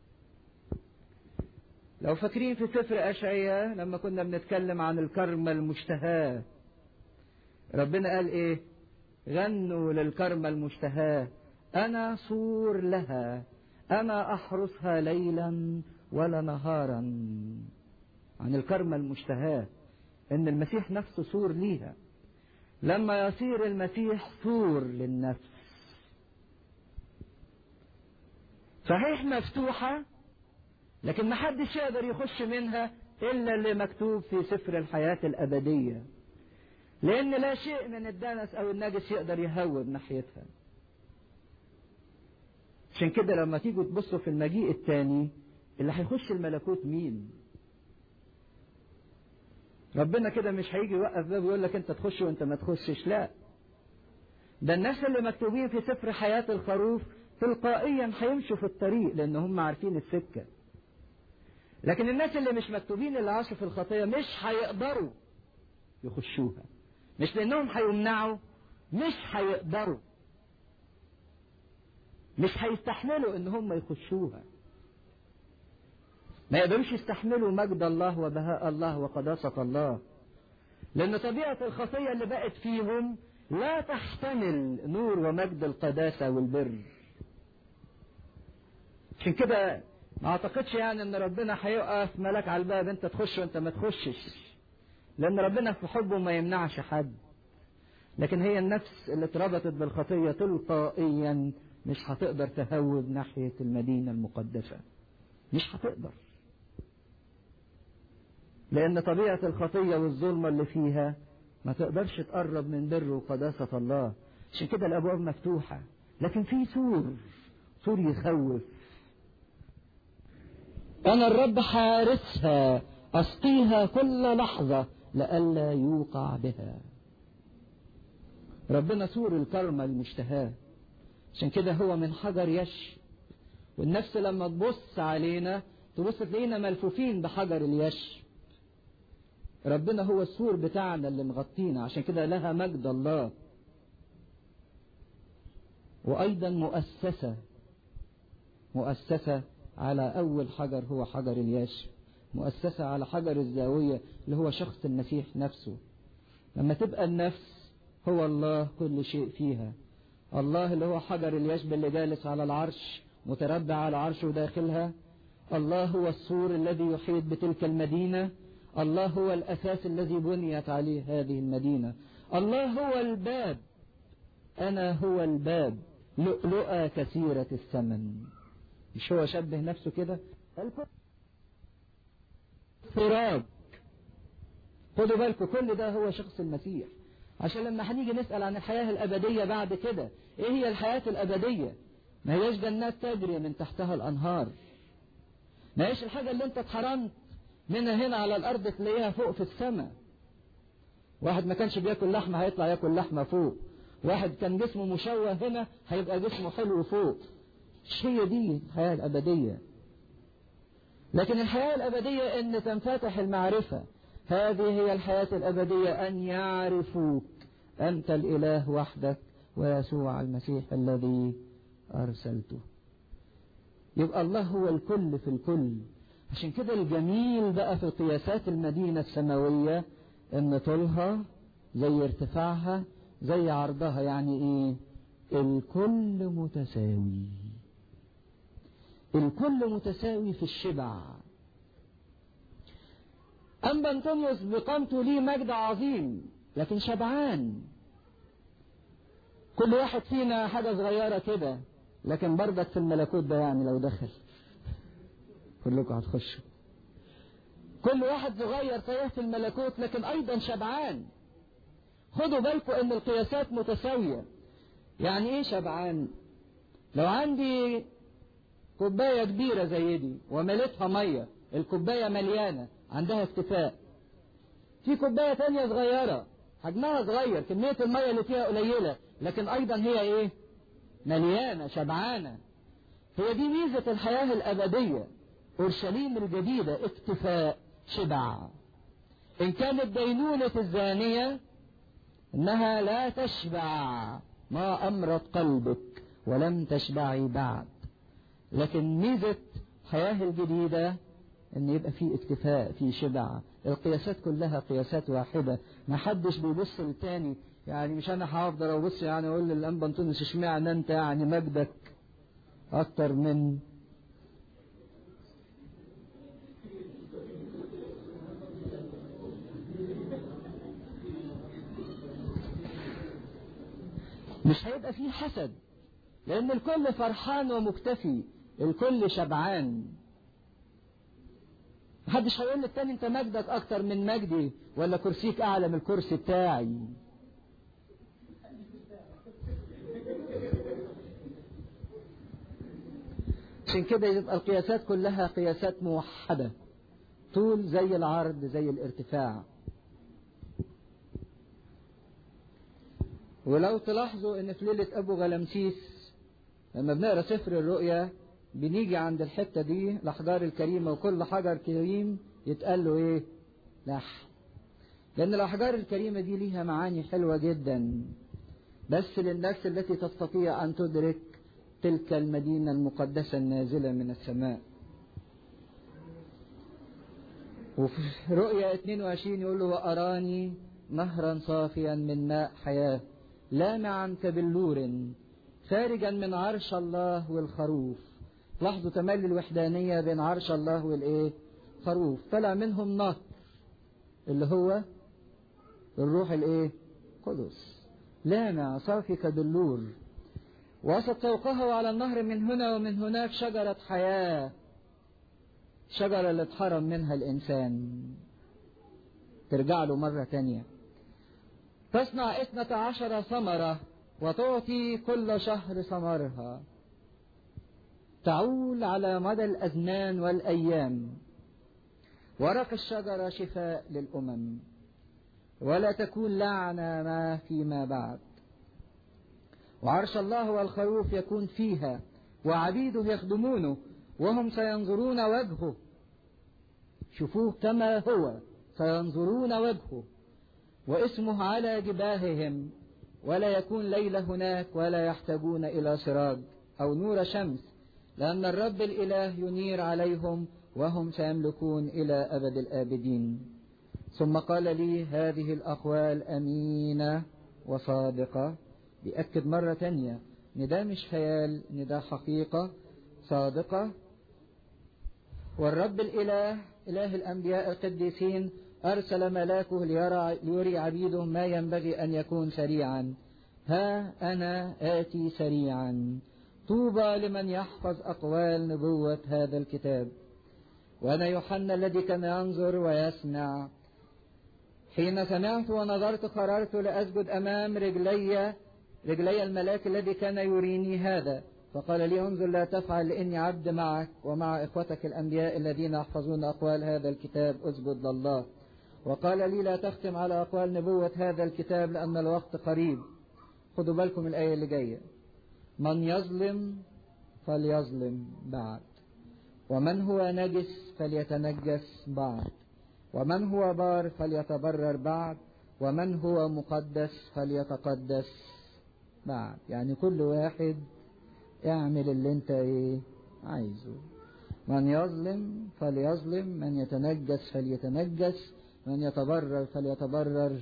لو فاكرين في سفر أشعية لما كنا بنتكلم عن الكرمة المشتهاة ربنا قال إيه غنوا للكرمة المشتهاة أنا سور لها أنا أحرسها ليلا ولا نهارا عن الكرمة المشتهاة إن المسيح نفسه سور ليها لما يصير المسيح سور للنفس صحيح مفتوحة لكن ما حدش يقدر يخش منها إلا اللي مكتوب في سفر الحياة الأبدية لأن لا شيء من الدنس أو النجس يقدر يهوب ناحيتها عشان كده لما تيجوا تبصوا في المجيء الثاني اللي هيخش الملكوت مين ربنا كده مش هيجي يوقف باب ويقول لك انت تخش وانت ما تخشش لا ده الناس اللي مكتوبين في سفر حياة الخروف تلقائيا هيمشوا في الطريق لان هم عارفين السكة لكن الناس اللي مش مكتوبين اللي عاشوا في الخطية مش هيقدروا يخشوها مش لانهم هيمنعوا مش هيقدروا مش هيستحملوا ان هم يخشوها ما يقدروش يستحملوا مجد الله وبهاء الله وقداسة الله لأن طبيعة الخطية اللي بقت فيهم لا تحتمل نور ومجد القداسة والبر عشان كده ما اعتقدش يعني ان ربنا هيقف ملاك على الباب انت تخش وانت ما تخشش لان ربنا في حبه ما يمنعش حد لكن هي النفس اللي اتربطت بالخطية تلقائيا مش هتقدر تهوب ناحية المدينة المقدسة مش هتقدر لأن طبيعة الخطية والظلمة اللي فيها ما تقدرش تقرب من بر وقداسة الله عشان كده الأبواب مفتوحة لكن في سور سور يخوف أنا الرب حارسها أسقيها كل لحظة لئلا يوقع بها ربنا سور الكرمة المشتهاة عشان كده هو من حجر يش والنفس لما تبص علينا تبص تلاقينا ملفوفين بحجر اليش ربنا هو السور بتاعنا اللي مغطينا عشان كده لها مجد الله وأيضا مؤسسة مؤسسة على أول حجر هو حجر الياش مؤسسة على حجر الزاوية اللي هو شخص المسيح نفسه لما تبقى النفس هو الله كل شيء فيها الله اللي هو حجر اليشب اللي جالس على العرش متربع على عرشه داخلها الله هو السور الذي يحيط بتلك المدينة الله هو الأساس الذي بنيت عليه هذه المدينة الله هو الباب أنا هو الباب لؤلؤة كثيرة الثمن مش هو شبه نفسه كده سراج خدوا بالكم كل ده هو شخص المسيح عشان لما هنيجي نسأل عن الحياة الأبدية بعد كده إيه هي الحياة الأبدية ما هياش جنات تجري من تحتها الأنهار ما هيش الحاجة اللي أنت اتحرمت منها هنا على الأرض تلاقيها فوق في السماء واحد ما كانش بياكل لحمة هيطلع ياكل لحمة فوق واحد كان جسمه مشوه هنا هيبقى جسمه حلو فوق مش هي دي الحياة الأبدية لكن الحياة الأبدية أن تنفتح المعرفة هذه هي الحياة الأبدية أن يعرفوك أنت الإله وحدك ويسوع المسيح الذي أرسلته يبقى الله هو الكل في الكل عشان كده الجميل بقى في قياسات المدينة السماوية ان طولها زي ارتفاعها زي عرضها يعني ايه الكل متساوي الكل متساوي في الشبع أما أنطونيوس بقامته ليه مجد عظيم لكن شبعان كل واحد فينا حاجة صغيرة كده لكن برضك في الملكوت ده يعني لو دخل كلكم هتخشوا كل واحد صغير تايه في الملكوت لكن أيضا شبعان خدوا بالكم ان القياسات متساوية يعني ايه شبعان لو عندي كوباية كبيرة زي دي ومليتها مية الكوباية مليانة عندها اكتفاء في كوباية تانية صغيرة حجمها صغير كمية المية اللي فيها قليلة لكن ايضا هي ايه مليانة شبعانة هي دي ميزة الحياة الابدية اورشليم الجديدة اكتفاء شبع ان كانت دينونة الزانية انها لا تشبع ما امرت قلبك ولم تشبعي بعد لكن ميزة الحياة الجديدة ان يبقى في اكتفاء في شبع القياسات كلها قياسات واحدة ما حدش بيبص للتاني يعني مش انا هفضل ابص يعني اقول للانبا انطونيوس اشمعنى انت يعني مجدك اكتر من مش هيبقى فيه حسد لأن الكل فرحان ومكتفي الكل شبعان محدش هيقول للتاني انت مجدك اكتر من مجدي ولا كرسيك اعلى من الكرسي بتاعي عشان كده يبقى القياسات كلها قياسات موحدة طول زي العرض زي الارتفاع ولو تلاحظوا ان في ليلة ابو غلمسيس لما بنقرا سفر الرؤيا بنيجي عند الحتة دي الاحجار الكريمة وكل حجر كريم يتقال له ايه لحم لان الاحجار الكريمة دي ليها معاني حلوة جدا بس للنفس التي تستطيع ان تدرك تلك المدينة المقدسة النازلة من السماء وفي رؤيا 22 يقول له وأراني نهرا صافيا من ماء حياة لامعا كبلور خارجا من عرش الله والخروف لاحظوا تملي الوحدانية بين عرش الله والايه خروف طلع منهم نهر اللي هو الروح الايه قدس لامع صافي كبلور وسط فوقه على النهر من هنا ومن هناك شجرة حياة شجرة اللي اتحرم منها الإنسان ترجع له مرة تانية تصنع اثنة عشر ثمرة وتعطي كل شهر ثمرها تعول على مدى الأزمان والأيام ورق الشجرة شفاء للأمم ولا تكون لعنة ما فيما بعد وعرش الله والخروف يكون فيها وعبيده يخدمونه وهم سينظرون وجهه شوفوه كما هو سينظرون وجهه واسمه على جباههم ولا يكون ليلة هناك ولا يحتاجون إلى سراج أو نور شمس لأن الرب الإله ينير عليهم وهم سيملكون إلى أبد الآبدين ثم قال لي هذه الأقوال أمينة وصادقة بيأكد مرة تانية إن ده مش خيال إن ده حقيقة صادقة والرب الإله إله الأنبياء القديسين أرسل ملاكه ليرى ليري عبيده ما ينبغي أن يكون سريعا ها أنا آتي سريعا طوبى لمن يحفظ أقوال نبوة هذا الكتاب وأنا يوحنا الذي كان ينظر ويسمع حين سمعت ونظرت قررت لأسجد أمام رجلي رجلي الملاك الذي كان يريني هذا فقال لي انظر لا تفعل لإني عبد معك ومع إخوتك الأنبياء الذين يحفظون أقوال هذا الكتاب اسجد لله وقال لي لا تختم على أقوال نبوة هذا الكتاب لأن الوقت قريب خدوا بالكم الآية اللي جاية من يظلم فليظلم بعد ومن هو نجس فليتنجس بعد ومن هو بار فليتبرر بعد ومن هو مقدس فليتقدس بعد يعني كل واحد اعمل اللي انت ايه عايزه من يظلم فليظلم من يتنجس فليتنجس من يتبرر فليتبرر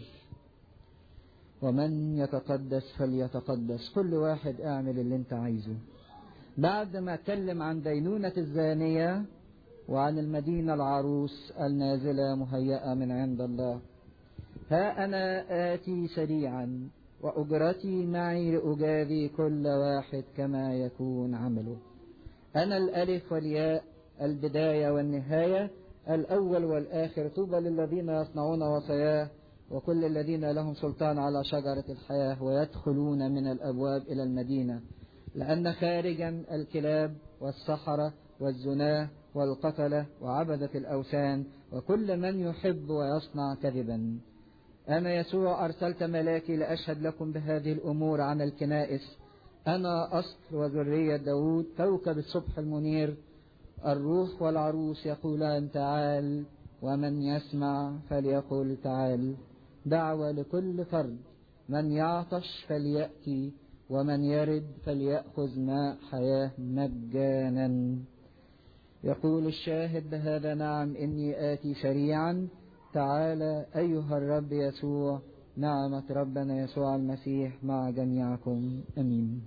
ومن يتقدس فليتقدس كل واحد اعمل اللي انت عايزه بعد ما اتكلم عن دينونة الزانية وعن المدينة العروس النازلة مهيئة من عند الله ها أنا آتي سريعا وأجرتي معي لأجازي كل واحد كما يكون عمله أنا الألف والياء البداية والنهاية الأول والآخر طوبى للذين يصنعون وصاياه وكل الذين لهم سلطان على شجرة الحياة ويدخلون من الأبواب إلى المدينة لأن خارجا الكلاب والسحرة والزناه والقتلة وعبدة الأوثان وكل من يحب ويصنع كذبا أنا يسوع أرسلت ملاكي لأشهد لكم بهذه الأمور عن الكنائس أنا أصل وذرية داود كوكب الصبح المنير الروح والعروس يقولان تعال ومن يسمع فليقل تعال دعوة لكل فرد من يعطش فليأتي ومن يرد فليأخذ ماء حياة مجانا يقول الشاهد بهذا نعم إني آتي سريعا تعالى أيها الرب يسوع نعمة ربنا يسوع المسيح مع جميعكم أمين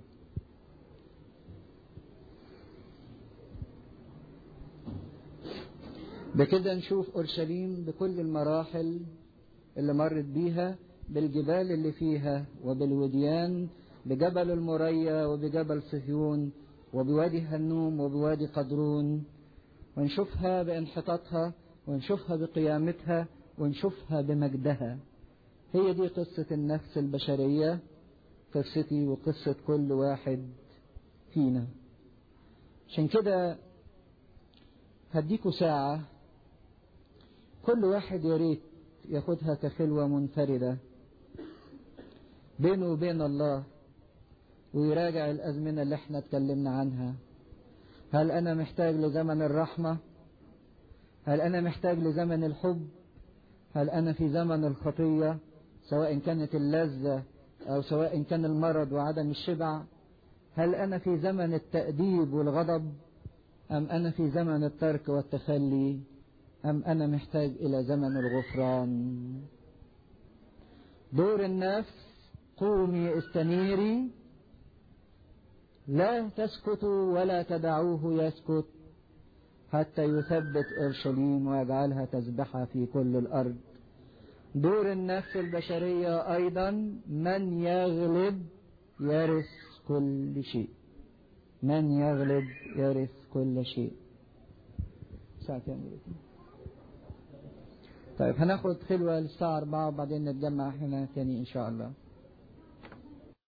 بكده نشوف أورشليم بكل المراحل اللي مرت بيها بالجبال اللي فيها وبالوديان بجبل المريا وبجبل صهيون وبوادي هنوم وبوادي قدرون ونشوفها بانحطاطها ونشوفها بقيامتها ونشوفها بمجدها هي دي قصة النفس البشرية قصتي وقصة كل واحد فينا عشان كده هديكوا ساعة كل واحد يا ريت ياخدها كخلوة منفردة بينه وبين الله ويراجع الأزمنة اللي احنا اتكلمنا عنها هل أنا محتاج لزمن الرحمة هل أنا محتاج لزمن الحب هل أنا في زمن الخطية سواء كانت اللذة أو سواء كان المرض وعدم الشبع هل أنا في زمن التأديب والغضب أم أنا في زمن الترك والتخلي أم أنا محتاج إلى زمن الغفران دور النفس قومي استنيري لا تسكتوا ولا تدعوه يسكت حتى يثبت أورشليم ويجعلها تسبحة في كل الأرض دور النفس البشرية أيضا من يغلب يرث كل شيء من يغلب يرث كل شيء ساعة طيب هناخد خلوة للساعة 4 وبعدين نتجمع هنا تاني إن شاء الله